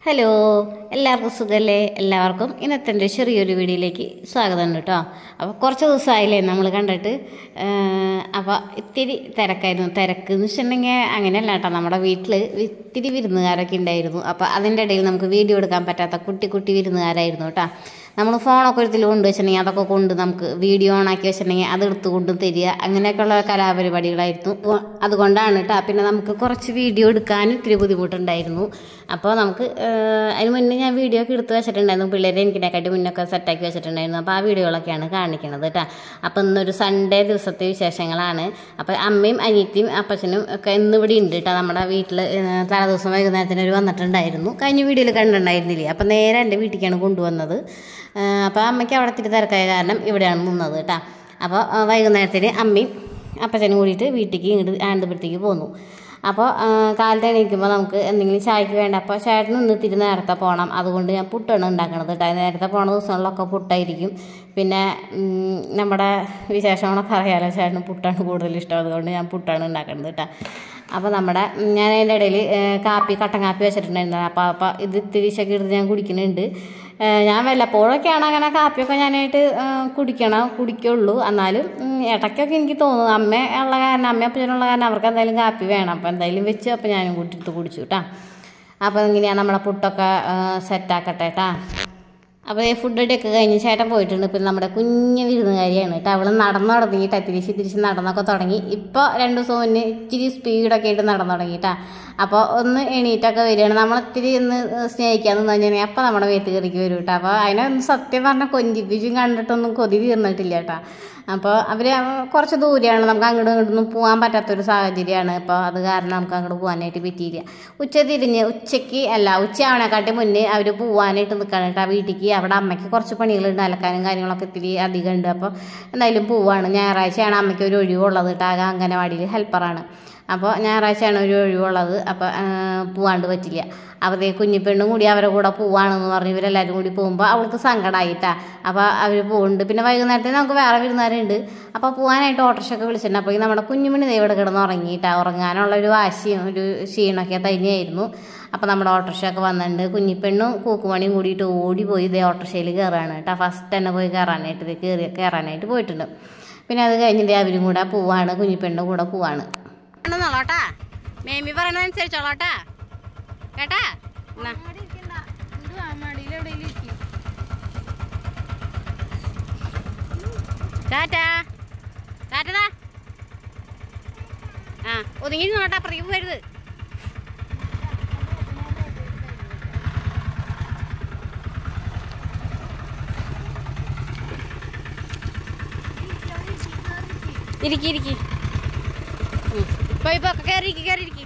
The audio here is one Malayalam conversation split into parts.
ഹലോ എല്ലാവർക്കും സുഖമല്ലേ എല്ലാവർക്കും ഇന്നത്തെ എൻ്റെ ചെറിയൊരു വീഡിയോയിലേക്ക് സ്വാഗതം കേട്ടോ അപ്പോൾ കുറച്ച് ദിവസമായില്ലേ നമ്മൾ കണ്ടിട്ട് അപ്പോൾ ഇത്തിരി തിരക്കായിരുന്നു തിരക്ക് എന്ന് വെച്ചിട്ടുണ്ടെങ്കിൽ അങ്ങനെയല്ല കേട്ടോ നമ്മുടെ വീട്ടിൽ ഇത്തിരി വിരുന്നുകാരൊക്കെ ഉണ്ടായിരുന്നു അപ്പോൾ അതിൻ്റെ ഇടയിൽ നമുക്ക് വീഡിയോ എടുക്കാൻ പറ്റാത്ത കുട്ടി കുട്ടി വിരുന്നുകാരായിരുന്നു കേട്ടോ നമ്മൾ ഫോണൊക്കെ ഒരുത്തിൽ കൊണ്ട് വെച്ചിട്ടുണ്ടെങ്കിൽ അതൊക്കെ കൊണ്ട് നമുക്ക് വീഡിയോ ഓൺ ആക്കി വെച്ചിട്ടുണ്ടെങ്കിൽ അത് എടുത്ത് കൊണ്ട് തരിക അങ്ങനെയൊക്കെയുള്ള കലാപരിപാടികളായിരുന്നു ഉവ്വ് അതുകൊണ്ടാണ് കേട്ടോ പിന്നെ നമുക്ക് കുറച്ച് വീഡിയോ എടുക്കാൻ ഇത്തിരി ബുദ്ധിമുട്ടുണ്ടായിരുന്നു അപ്പോൾ നമുക്ക് ഏഹ്, അതിന് മുന്നേ ഞാൻ വീഡിയോ ഒക്കെ എടുത്ത് വെച്ചിട്ടുണ്ടായിരുന്നു പിള്ളേരെ എനിക്കിനെക്കാട്ടി മുന്നൊക്കെ സെറ്റാക്കി വെച്ചിട്ടുണ്ടായിരുന്നു അപ്പോൾ ആ വീഡിയോകളൊക്കെയാണ് കാണിക്കണത് കേട്ടോ അപ്പോൾ ഇന്നൊരു സൺഡേ ദിവസത്തെ വിശേഷങ്ങളാണ് അപ്പോൾ അമ്മയും അനിയത്തിയും അപ്പച്ചനും ഒക്കെ ഇന്ന് ഇവിടെ ഉണ്ട് കേട്ടോ നമ്മുടെ വീട്ടിൽ തലേദിവസം വൈകുന്നേരത്തിന് ഒരു വന്നിട്ടുണ്ടായിരുന്നു കഴിഞ്ഞ വീഡിയോയിൽ കണ്ടിട്ടുണ്ടായിരുന്നില്ലേ അപ്പോൾ നേരെ എൻ്റെ വീട്ടിലേക്കാണ് കൊണ്ടുവന്നത് അപ്പോൾ അമ്മയ്ക്ക് അവിടെ ഇത്തിരി തിരക്കായ കാരണം ഇവിടെയാണ് നിന്നത് കേട്ടോ അപ്പോൾ ആ, വൈകുന്നേരത്തിന് അമ്മയും അപ്പച്ചനും കൂടിയിട്ട് വീട്ടിലേക്ക് ഇങ്ങോട്ട് ആനന്ദപുരത്തേക്ക് പോന്നു അപ്പോൾ കാലത്ത് എണീക്കുമ്പോൾ നമുക്ക് എന്തെങ്കിലും ചായക്ക് വേണ്ട അപ്പോൾ ചേട്ടൻ ഇന്ന് ഇത്തിരി നേരത്തെ പോകണം അതുകൊണ്ട് ഞാൻ പുട്ടാണ് ഉണ്ടാക്കണത് കേട്ടോ നേരത്തെ പോണ ദിവസങ്ങളിലൊക്കെ പുട്ടായിരിക്കും പിന്നെ ഉം, നമ്മുടെ വിശേഷങ്ങളൊക്കെ അറിയാലോ ചേട്ടന് പുട്ടാണ് കൂടുതൽ ഇഷ്ടം അതുകൊണ്ട് ഞാൻ പുട്ടാണ് ഉണ്ടാക്കുന്നത് കേട്ടോ അപ്പോൾ നമ്മുടെ ഉം, ഞാൻ അതിൻ്റെ ഇടയിൽ കാപ്പി കട്ടൻ കാപ്പി വെച്ചിട്ടുണ്ടായിരുന്നു അപ്പോൾ അപ്പോൾ ഇത് ഇത്തിരി ശക്കെ എടുത്ത് ഞാൻ കുടിക്കുന്നുണ്ട് ഏഹ് ഞാൻ വല്ലപ്പോഴൊക്കെയാണ് അങ്ങനെ കാപ്പിയൊക്കെ ഞാനായിട്ട് ഏഹ് കുടിക്കണം കുടിക്കുള്ളൂ എന്നാലും ഉം, ഇടയ്ക്കൊക്കെ എനിക്ക് തോന്നുന്നു അമ്മ ഉള്ള കാരണം അമ്മ അപ്പച്ചനുള്ള കാരണം അവർക്ക് എന്തായാലും കാപ്പി വേണം അപ്പോൾ എന്തായാലും വെച്ച് അപ്പോൾ ഞാനും കൂട്ടിയിട്ട് കുടിച്ചു കേട്ടോ അപ്പോൾ ഇങ്ങനെയാണ് നമ്മളെ പുട്ടൊക്കെ സെറ്റാക്കട്ടെ കേട്ടാ അപ്പോൾ ഈ ഫുഡ് ഒക്കെ കഴിഞ്ഞ് ചേട്ടൻ പോയിട്ടുണ്ട് പിന്നെ നമ്മുടെ കുഞ്ഞു വിരുന്നുകാരിയാണ് കേട്ടോ അവൾ നടന്നു തുടങ്ങിയിട്ട് തിരിച്ച് തിരിച്ച് നടന്നൊക്കെ തുടങ്ങി ഇപ്പോൾ രണ്ട് ദിവസം മുന്നേ ഇച്ചിരി സ്പീഡൊക്കെ ആയിട്ട് നടന്നു തുടങ്ങിയിട്ടാ അപ്പോൾ ഒന്ന് എണീറ്റൊക്കെ വരികയാണ് നമ്മൾ ഇത്തിരി ഒന്ന് സ്നേഹിക്കാന്ന് പറഞ്ഞാൽ അപ്പോൾ നമ്മുടെ വീട്ടിൽ കയറിക്ക് വരും കേട്ടോ അപ്പോൾ അതിനൊന്നും സത്യം പറഞ്ഞാൽ കൊഞ്ചിപ്പിച്ചും കണ്ടിട്ടൊന്നും കൊതി തീർന്നിട്ടില്ല കേട്ടോ അപ്പോൾ അവർ കുറച്ച് ദൂരെയാണ് നമുക്ക് അങ്ങോട്ടും ഇങ്ങോട്ടൊന്നും പോകാൻ പറ്റാത്തൊരു സാഹചര്യമാണ് ഇപ്പോൾ അത് കാരണം നമുക്ക് അങ്ങോട്ട് പോകാനായിട്ട് പറ്റിയില്ല ഉച്ച തിരിഞ്ഞ് ഉച്ചയ്ക്ക് അല്ല ഉച്ചയാവണേക്കാട്ടി മുന്നേ അവർ പോകാനായിട്ട് നിൽക്കണം കേട്ടോ വീട്ടിലേക്ക് അവിടെ അമ്മയ്ക്ക് കുറച്ച് പണികളുണ്ട് അലക്കാനും കാര്യങ്ങളൊക്കെ ഇത്തിരി അധികം ഉണ്ട് അപ്പോൾ എന്തായാലും പോവാണ് ഞായറാഴ്ചയാണ് അമ്മയ്ക്ക് ഒരു ഒഴിവുള്ളത് കേട്ടോ ആകെ അംഗനവാടിയിൽ ഹെൽപ്പറാണ് അപ്പോൾ ഞായറാഴ്ചയാണ് ഒരു ഒഴിവുള്ളത് അപ്പോൾ പോവാണ്ട് പറ്റില്ല അപ്പോൾ ദേ കുഞ്ഞിപ്പെണ്ണും കൂടി അവരുടെ കൂടെ പോവാണെന്ന് പറഞ്ഞ് ഇവരെല്ലാവരും കൂടി പോകുമ്പോൾ അവൾക്ക് സങ്കടമായിട്ടാ അപ്പോൾ അവർ പോകുന്നുണ്ട് പിന്നെ വൈകുന്നേരത്തിന് നമുക്ക് വേറെ വിരുന്നുകാരുണ്ട് അപ്പോൾ പോകാനായിട്ട് ഓട്ടോറിക്ഷയൊക്കെ വിളിച്ചിട്ടുണ്ട് അപ്പോൾ നമ്മുടെ കുഞ്ഞുമണി ദേ ഇവിടെ കിടന്ന് ഉറങ്ങിയിട്ടാ ഉറങ്ങാനുള്ള ഒരു വാശിയും ഒരു ക്ഷീണമൊക്കെ തന്നെയായിരുന്നു അപ്പോൾ നമ്മുടെ ഓട്ടോറിക്ഷയൊക്കെ വന്നിട്ടുണ്ട് കുഞ്ഞിപ്പെണ്ണും കൂക്കുമണിയും കൂടിയിട്ട് ഓടിപ്പോയി ഇതേ ഓട്ടോറിക്ഷയിൽ കയറാണ് കേട്ടോ ഫസ്റ്റ് തന്നെ പോയി കയറാനായിട്ട് ഇത് കയറി കയറാനായിട്ട് പോയിട്ടുണ്ട് പിന്നെ അത് കഴിഞ്ഞ് ദേ അവരും കൂടെ പോവാണ് കുഞ്ഞിപ്പെണ്ണും കൂടെ പോവാണ് ോട്ടാ മേമി പറയണതനുസരിച്ചോളാട്ടാ കേട്ടാ എന്നാ ടാറ്റാ ടാറ്റതാ ആ ഒതുങ്ങി നോട്ടാ അപ്പുറത്തേക്ക് പോകരുത് ഇരിക്കി ഇരിക്കി പോയി പോ കയറിയിരിക്കി കയറിയിരിക്കി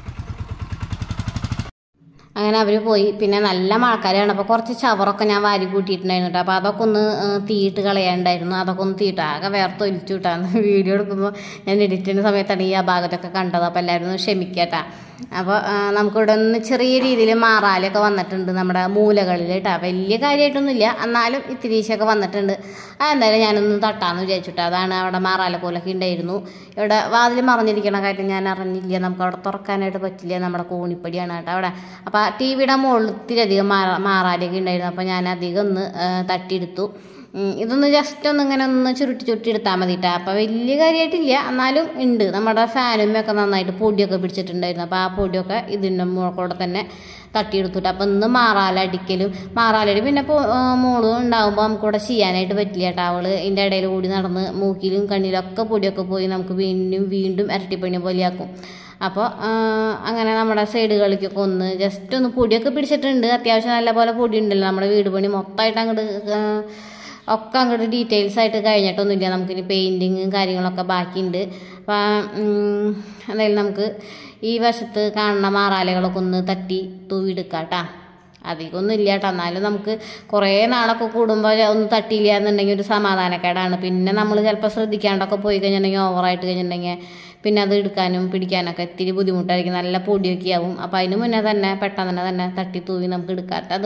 അങ്ങനെ അവർ പോയി പിന്നെ നല്ല മഴക്കാലമാണ് അപ്പോൾ കുറച്ച് ചവറൊക്കെ ഞാൻ വാരി കൂട്ടിയിട്ടുണ്ടായിരുന്നു കേട്ടോ അപ്പോൾ അതൊക്കെ ഒന്ന് ആ, തീയിട്ട് കളയാണ്ടായിരുന്നു അതൊക്കെ ഒന്ന് തീയിട്ട് ആകെ വേർത്ത് ഒലിച്ചു കിട്ടാന്ന് വീഡിയോ എടുക്കുമ്പോൾ ഞാൻ എഡിറ്റ് ചെയ്യുന്ന സമയത്താണ് ഈ ആ ഭാഗത്തൊക്കെ കണ്ടത് അപ്പോൾ എല്ലാവരും ഒന്ന് ക്ഷമിക്കട്ടാ അപ്പോൾ ആ, നമുക്കിവിടെ ഒന്ന് ചെറിയ രീതിയിൽ മാറാലൊക്കെ വന്നിട്ടുണ്ട് നമ്മുടെ മൂലകളിൽ കേട്ടോ വലിയ കാര്യമായിട്ടൊന്നുമില്ല എന്നാലും ഇത്തിരീശൊക്കെ വന്നിട്ടുണ്ട് ആ എന്തായാലും ഞാനൊന്ന് തട്ടാന്ന് വിചാരിച്ചിട്ട് അതാണ് അവിടെ മാറാലക്കോലൊക്കെ ഉണ്ടായിരുന്നു ഇവിടെ വാതിൽ മറഞ്ഞിരിക്കണ കാര്യം ഞാൻ അറിഞ്ഞില്ല നമുക്ക് അവിടെ തുറക്കാനായിട്ട് പറ്റില്ല നമ്മുടെ കോണിപ്പടിയാണ് കേട്ടോ അവിടെ അപ്പോൾ ടി വിയുടെ മുകളിൽ ഇത്തിരി അധികം മാറാ മാറാലൊക്കെ ഉണ്ടായിരുന്നു അപ്പോൾ ഞാൻ അധികം ഒന്ന് ആ, തട്ടിയെടുത്തു ഉം, ഇതൊന്ന് ജസ്റ്റ് ഒന്ന് ഇങ്ങനെ ഒന്ന് ചുരുട്ടി ചുരുട്ടി എടുത്താൽ മതി കേട്ടോ അപ്പോൾ വലിയ കാര്യമായിട്ടില്ല എന്നാലും ഉണ്ട് നമ്മുടെ ഫാനും ഒക്കെ നന്നായിട്ട് പൊടിയൊക്കെ പിടിച്ചിട്ടുണ്ടായിരുന്നു അപ്പോൾ ആ പൊടിയൊക്കെ ഇതിൻ്റെ കൂടെ തന്നെ തട്ടിയെടുത്തിട്ട് അപ്പോൾ ഇന്ന് മാറാലടിക്കലും മാറാലടി പിന്നെ ഇപ്പോൾ മോളും ഉണ്ടാകുമ്പോൾ നമുക്കിവിടെ ചെയ്യാനായിട്ട് പറ്റില്ല കേട്ടോ അവൾ ഇതിൻ്റെ ഇടയിൽ കൂടി നടന്ന് മൂക്കിലും കണ്ണിലൊക്കെ പൊടിയൊക്കെ പോയി നമുക്ക് വീണ്ടും വീണ്ടും ഇരട്ടിപ്പണി പോലെയാക്കും അപ്പോൾ അങ്ങനെ നമ്മുടെ സൈഡുകളിലേക്കൊക്കെ ഒന്ന് ജസ്റ്റ് ഒന്ന് പൊടിയൊക്കെ പിടിച്ചിട്ടുണ്ട് അത്യാവശ്യം നല്ല പോലെ പൊടി ഉണ്ടല്ലോ നമ്മുടെ വീട് പണി മൊത്തമായിട്ട് അങ്ങോട്ട് ഒക്കെ അങ്ങോട്ട് ഡീറ്റെയിൽസ് ആയിട്ട് കഴിഞ്ഞിട്ടൊന്നുമില്ല നമുക്കിനി പെയിൻറ്റിങ്ങും കാര്യങ്ങളൊക്കെ ബാക്കിയുണ്ട് അപ്പം ഉം, എന്തായാലും നമുക്ക് ഈ വശത്ത് കാണുന്ന മാറാലകളൊക്കെ ഒന്ന് തട്ടി തൂവിയെടുക്കാം കേട്ടാ അധികമൊന്നും ഇല്ല കേട്ടോ എന്നാലും നമുക്ക് കുറേ നാളൊക്കെ കൂടുമ്പോൾ ഒന്ന് തട്ടിയില്ല എന്നുണ്ടെങ്കിൽ ഒരു സമാധാനക്കേടാണ് പിന്നെ നമ്മൾ ചിലപ്പോൾ ശ്രദ്ധിക്കാണ്ടൊക്കെ പോയി കഴിഞ്ഞിട്ടുണ്ടെങ്കിൽ ഓവറായിട്ട് കഴിഞ്ഞിട്ടുണ്ടെങ്കിൽ പിന്നെ അത് എടുക്കാനും പിടിക്കാനൊക്കെ ഇത്തിരി ബുദ്ധിമുട്ടായിരിക്കും നല്ല പൊടിയൊക്കെ ആവും അപ്പോൾ അതിന് മുന്നേ തന്നെ പെട്ടെന്ന് തന്നെ തന്നെ തട്ടി തൂവി നമുക്ക് എടുക്കാട്ടത്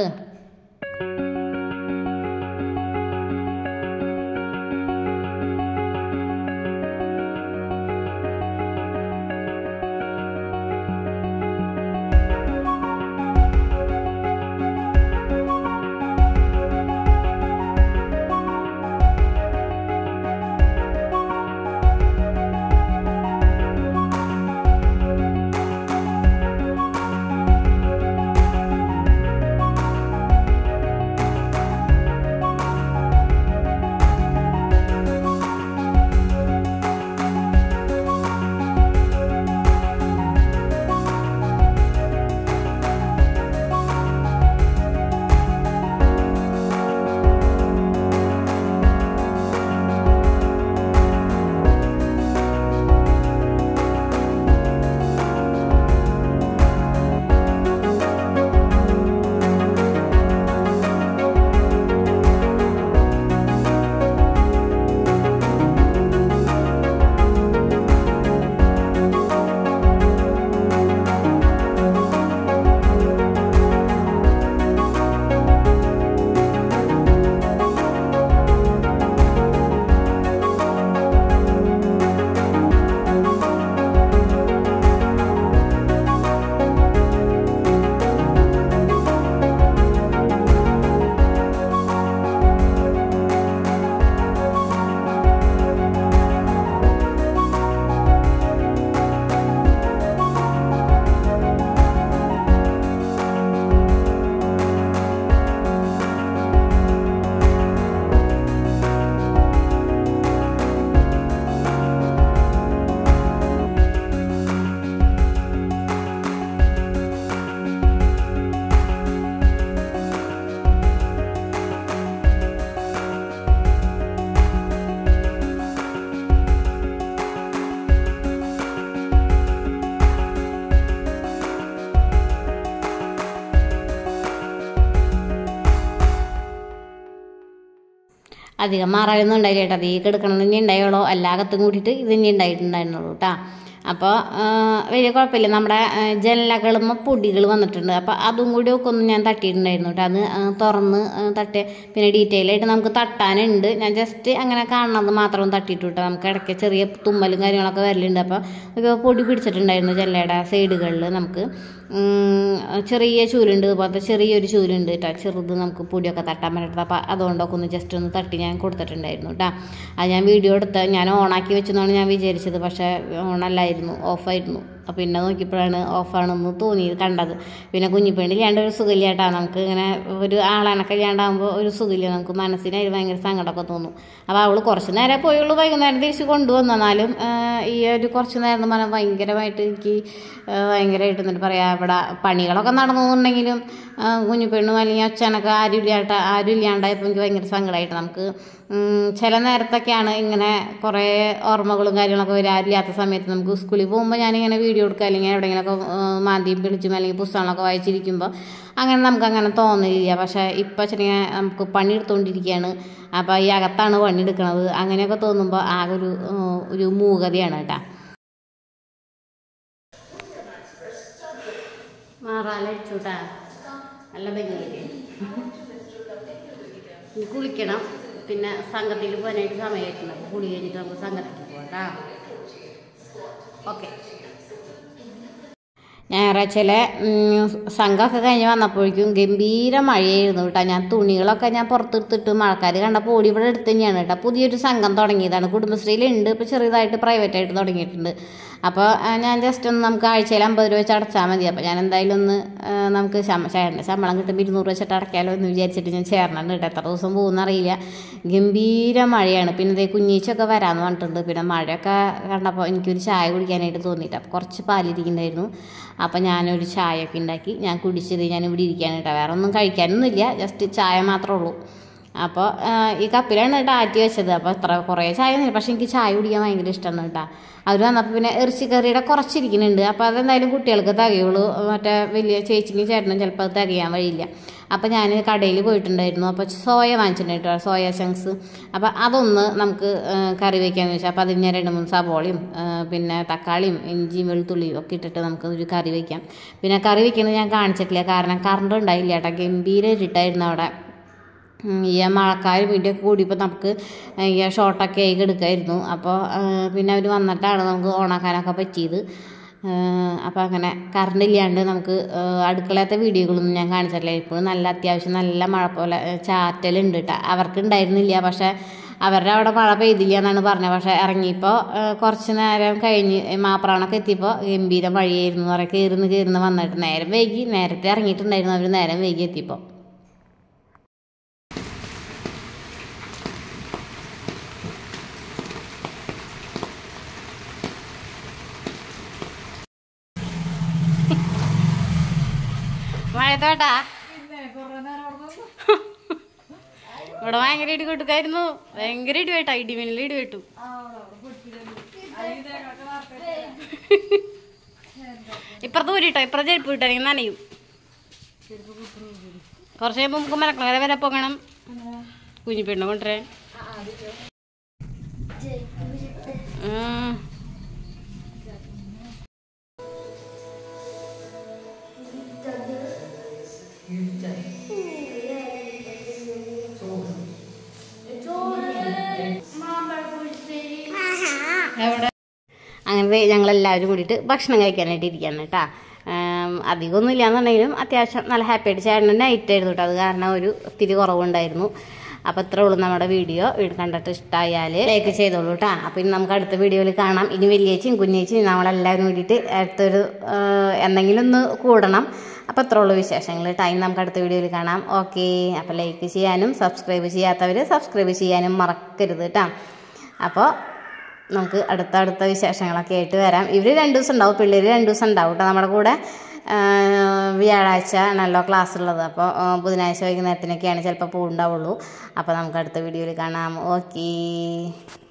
അധികം മാറാനൊന്നും ഉണ്ടായില്ല കേട്ടോ അത് ഈ കിടക്കണം തന്നെ ഉണ്ടായുള്ളൂ എല്ലാ അകത്തും കൂട്ടിയിട്ട് ഇത് തന്നെ ഉണ്ടായിട്ടുണ്ടായിരുന്നുള്ളൂ കേട്ടോ അപ്പോൾ വലിയ കുഴപ്പമില്ല നമ്മുടെ ജനലകളുമ്മ പൊടികൾ വന്നിട്ടുണ്ട് അപ്പോൾ അതും കൂടി ഒക്കെ ഒന്ന് ഞാൻ തട്ടിയിട്ടുണ്ടായിരുന്നു കേട്ടോ അത് ആ, തുറന്ന് ആ, തട്ടി പിന്നെ ഡീറ്റെയിൽ ആയിട്ട് നമുക്ക് തട്ടാനുണ്ട് ഞാൻ ജസ്റ്റ് അങ്ങനെ കാണുന്നത് മാത്രം തട്ടിയിട്ട് കേട്ടോ നമുക്ക് ഇടയ്ക്ക് ചെറിയ തുമ്മലും കാര്യങ്ങളൊക്കെ വരലുണ്ട് അപ്പോൾ ഒരു പൊടി പിടിച്ചിട്ടുണ്ടായിരുന്നു ജനലയുടെ സൈഡുകളിൽ നമുക്ക് ഉം, ചെറിയ ചൂലുണ്ട് ഇതുപോലത്തെ ചെറിയൊരു ചൂലുണ്ട് കേട്ടോ ചെറുത് നമുക്ക് പൊടിയൊക്കെ തട്ടാൻ പറ്റത്തത് അപ്പോൾ അതുകൊണ്ടൊക്കെ ഒന്ന് ജസ്റ്റ് ഒന്ന് തട്ടി ഞാൻ കൊടുത്തിട്ടുണ്ടായിരുന്നു കേട്ടോ അത് ഞാൻ വീഡിയോ എടുത്ത് ഞാൻ ഓണാക്കി വെച്ചെന്നാണ് ഞാൻ വിചാരിച്ചത് പക്ഷേ ഓണല്ലായിരുന്നു ഓഫായിരുന്നു അപ്പോൾ പിന്നെ നോക്കിയപ്പോഴാണ് ഓഫാണെന്ന് തോന്നിയത് കണ്ടത് പിന്നെ കുഞ്ഞിപ്പെണ്ണി ഇല്ലാണ്ട് ഒരു സുഖമില്ല കേട്ടോ നമുക്ക് ഇങ്ങനെ ഒരു ആളണക്ക ഇല്ലാണ്ടാകുമ്പോൾ ഒരു സുഖമില്ല നമുക്ക് മനസ്സിന് അതിൽ ഭയങ്കര സങ്കടമൊക്കെ തോന്നും അപ്പോൾ അവൾ കുറച്ച് നേരം പോയുള്ളൂ വൈകുന്നേരം തിരിച്ച് കൊണ്ടുവന്നു എന്നാലും ആ, ഈ ഒരു കുറച്ച് നേരം എന്ന് പറഞ്ഞാൽ ഭയങ്കരമായിട്ട് എനിക്ക് ആ, ഭയങ്കരമായിട്ട് എന്നിട്ട് പറയാം ഇവിടെ പണികളൊക്കെ നടന്നുണ്ടെങ്കിലും കുഞ്ഞിപ്പെണ്ണും അല്ലെങ്കിൽ അച്ഛനൊക്കെ ആരും ഇല്ലാണ്ട ആരും ഇല്ലാണ്ടായപ്പോൾ എനിക്ക് ഭയങ്കര സങ്കടമായിട്ട് നമുക്ക് ഉം, ചില നേരത്തൊക്കെയാണ് ഇങ്ങനെ കുറേ ഓർമ്മകളും കാര്യങ്ങളൊക്കെ വരും ആരില്ലാത്ത സമയത്ത് നമുക്ക് സ്കൂളിൽ പോകുമ്പോൾ ഞാനിങ്ങനെ വീഡിയോ എടുക്കുക അല്ലെങ്കിൽ എവിടെയെങ്കിലുമൊക്കെ മാന്തിയും പിടിച്ചും അല്ലെങ്കിൽ പുസ്തകങ്ങളൊക്കെ വായിച്ചിരിക്കുമ്പോൾ അങ്ങനെ നമുക്ക് അങ്ങനെ തോന്നില്ല പക്ഷേ ഇപ്പം ചെറിയ നമുക്ക് പണിയെടുത്തുകൊണ്ടിരിക്കുകയാണ് അപ്പോൾ ഈ അകത്താണ് പണിയെടുക്കണത് അങ്ങനെയൊക്കെ തോന്നുമ്പോൾ ആകെ ഒരു ഉം, ഒരു മൂകതയാണ് കേട്ടോ മാറാലടിച്ചൂട്ടാ നല്ല ഭംഗിയില്ലേ ഇനി കുളിക്കണം പിന്നെ സംഘത്തിൽ പോകാനായിട്ട് സമയമായിട്ടുണ്ട് അപ്പോൾ കുളി കഴിഞ്ഞിട്ട് നമുക്ക് സംഘത്തിൽ പോകാം ഓക്കെ ഞായറാഴ്ചയിലെ ഉം, സംഘമൊക്കെ കഴിഞ്ഞ് വന്നപ്പോഴേക്കും ഗംഭീര മഴയായിരുന്നു കേട്ടോ ഞാൻ തുണികളൊക്കെ ഞാൻ പുറത്തെടുത്തിട്ട് മഴക്കാർ കണ്ടപ്പോൾ ഓടി ഇവിടെ അടുത്ത് തന്നെയാണ് കേട്ടോ പുതിയൊരു സംഘം തുടങ്ങിയതാണ് കുടുംബശ്രീയിലുണ്ട് ഇപ്പോൾ ചെറുതായിട്ട് പ്രൈവറ്റായിട്ട് തുടങ്ങിയിട്ടുണ്ട് അപ്പോൾ ആ, ഞാൻ ജസ്റ്റ് ഒന്ന് നമുക്ക് ആഴ്ചയിൽ അമ്പത് രൂപ വെച്ച് അടച്ചാൽ മതി അപ്പോൾ ഞാൻ എന്തായാലും ഒന്ന് ആ, നമുക്ക് ശമ്പ ചേട്ടൻ്റെ ശമ്പളം കിട്ടുമ്പോൾ ഇരുന്നൂറ് വെച്ചിട്ട് അടയ്ക്കാമല്ലോ എന്ന് വിചാരിച്ചിട്ട് ഞാൻ ചേർന്നുണ്ട് കേട്ടോ എത്ര ദിവസം പോകുന്ന അറിയില്ല ഗംഭീര മഴയാണ് പിന്നെ ഇതേ കുഞ്ഞീച്ചൊക്കെ വരാമെന്ന് പറഞ്ഞിട്ടുണ്ട് പിന്നെ മഴയൊക്കെ കണ്ടപ്പോൾ എനിക്കൊരു ചായ കുടിക്കാനായിട്ട് തോന്നിയിട്ട് അപ്പോൾ കുറച്ച് പാലിരിക്കുന്നുണ്ടായിരുന്നു അപ്പോൾ ഞാനൊരു ചായയൊക്കെ ഉണ്ടാക്കി ഞാൻ കുടിച്ചത് ഞാൻ ഇവിടെ ഇരിക്കാൻ കേട്ടോ വേറെ ഒന്നും കഴിക്കാനൊന്നുമില്ല ജസ്റ്റ് ചായ മാത്രമേ ഉള്ളൂ അപ്പോൾ ഈ കപ്പിലാണ് കേട്ടോ ആറ്റി വെച്ചത് അപ്പോൾ എത്ര കുറേ ചായ ഒന്നുമില്ല പക്ഷേ എനിക്ക് ചായ കുടിക്കാൻ ഭയങ്കര ഇഷ്ടമാണ് കേട്ടോ അവർ വന്നപ്പോൾ പിന്നെ ഇറച്ചിക്കറിയുടെ കുറച്ചിരിക്കുന്നുണ്ട് അപ്പോൾ അതെന്തായാലും കുട്ടികൾക്ക് തികയുള്ളൂ മറ്റേ വലിയ ചേച്ചിക്കും ചേട്ടനും ചിലപ്പോൾ അത് തികയാൻ വഴിയില്ല അപ്പോൾ ഞാൻ കടയിൽ പോയിട്ടുണ്ടായിരുന്നു അപ്പോൾ സോയ വാങ്ങിച്ചിട്ടുണ്ട് കേട്ടോ സോയ ചങ്ക്സ് അപ്പോൾ അതൊന്ന് നമുക്ക് ആ, കറി വയ്ക്കാമെന്ന് വെച്ചാൽ അപ്പോൾ അതിന് ഞാൻ രണ്ട് മൂന്ന് സവോളയും ആ, പിന്നെ തക്കാളിയും ഇഞ്ചിയും വെളുത്തുള്ളിയും ഒക്കെ ഇട്ടിട്ട് നമുക്ക് ഒരു കറി വയ്ക്കാം പിന്നെ കറി വയ്ക്കുന്നത് ഞാൻ കാണിച്ചിട്ടില്ല കാരണം കറണ്ട് ഉണ്ടായില്ല കേട്ടോ ഗംഭീര ഇരുട്ടായിരുന്നു അവിടെ ഉം, ഈ മഴക്കാലം വീഡിയോ കൂടിയപ്പോൾ നമുക്ക് ഈ ഷോർട്ടൊക്കെ ആയി എടുക്കായിരുന്നു അപ്പോൾ പിന്നെ അവർ വന്നിട്ടാണ് നമുക്ക് ഓണാക്കാനൊക്കെ പറ്റിയത് അപ്പോൾ അങ്ങനെ കറണ്ട് ഇല്ലാണ്ട് നമുക്ക് ആ, അടുക്കളത്തെ വീഡിയോകളൊന്നും ഞാൻ കാണിച്ചിട്ടില്ല ഇപ്പോഴും നല്ല അത്യാവശ്യം നല്ല മഴ പോലെ ആ, ചാറ്റലുണ്ട് കേട്ടോ അവർക്ക് ഉണ്ടായിരുന്നില്ല പക്ഷേ അവരുടെ അവിടെ മഴ പെയ്തില്ല എന്നാണ് പറഞ്ഞത് പക്ഷേ ഇറങ്ങിയപ്പോൾ ആ, കുറച്ച് നേരം കഴിഞ്ഞ് മാപ്രാണൊക്കെ എത്തിയപ്പോൾ ഗംഭീര മഴയായിരുന്നു എന്ന് പറയാം കയറുന്ന് കയറുന്ന് വന്നിട്ട് നേരം വൈകി നേരത്തെ ഇറങ്ങിയിട്ടുണ്ടായിരുന്നു അവർ നേരം വൈകി എത്തിയപ്പോൾ മഴത്തോട്ടാ ഇവിടെ ഭയങ്കര ഇടി കൊട്ടുക്കായിരുന്നു ഭയങ്കര ഇടി വേട്ടാ ഇടിമിന്നൽ ഇടി വെട്ടു ഇപ്പുറത്ത് ഊരിട്ടോ ഇപ്പുറത്ത് ചെരുപ്പ് കിട്ടണെങ്കിൽ നനയും കുറച്ച് കഴിയുമ്പോൾ നമുക്ക് മലക്കളവരെ വരെ പോകണം കുഞ്ഞിപ്പെണ്ണ കൊണ്ടുവരാൻ ഉം. അങ്ങനെ ഞങ്ങളെല്ലാവരും കൂടിയിട്ട് ഭക്ഷണം കഴിക്കാനായിട്ട് ഇരിക്കുകയാണ് കേട്ടോ അധികമൊന്നും ഇല്ലാന്നുണ്ടെങ്കിലും അത്യാവശ്യം നല്ല ഹാപ്പി ആയിട്ട് ചേട്ടന് നൈറ്റ് ആയിരുന്നു കേട്ടോ അത് കാരണം ഒരു ഇത്തിരി കുറവുണ്ടായിരുന്നു അപ്പോൾ ഇത്രേ ഉള്ളൂ നമ്മുടെ വീഡിയോ വീട് കണ്ടിട്ട് ഇഷ്ടമായാൽ ലൈക്ക് ചെയ്തോളൂ കേട്ടോ അപ്പോൾ ഇനി നമുക്ക് അടുത്ത വീഡിയോയിൽ കാണാം ഇനി വലിയേച്ചിയും കുഞ്ഞേച്ചിയും നമ്മളെല്ലാവരും കൂടിയിട്ട് അടുത്തൊരു ആ, എന്തെങ്കിലും ഒന്ന് കൂടണം അപ്പോൾ ഇത്രേ ഉള്ളൂ വിശേഷങ്ങൾ ടൈം നമുക്ക് അടുത്ത വീഡിയോയിൽ കാണാം ഓക്കെ അപ്പോൾ ലൈക്ക് ചെയ്യാനും സബ്സ്ക്രൈബ് ചെയ്യാത്തവർ സബ്സ്ക്രൈബ് ചെയ്യാനും മറക്കരുത് കേട്ടോ അപ്പോൾ നമുക്ക് അടുത്ത അടുത്ത വിശേഷങ്ങളൊക്കെ ആയിട്ട് വരാം ഇവർ രണ്ട് ദിവസം ഉണ്ടാവും പിള്ളേർ രണ്ട് ദിവസം ഉണ്ടാവും കേട്ടോ നമ്മുടെ കൂടെ ആ, വ്യാഴാഴ്ച ആണല്ലോ ക്ലാസ് ഉള്ളത് അപ്പോൾ ആ, ബുധനാഴ്ച വൈകുന്നേരത്തിനൊക്കെയാണ് ചിലപ്പോൾ പോകുണ്ടാവുള്ളൂ അപ്പോൾ നമുക്ക് അടുത്ത വീഡിയോയിൽ കാണാം ഓക്കേ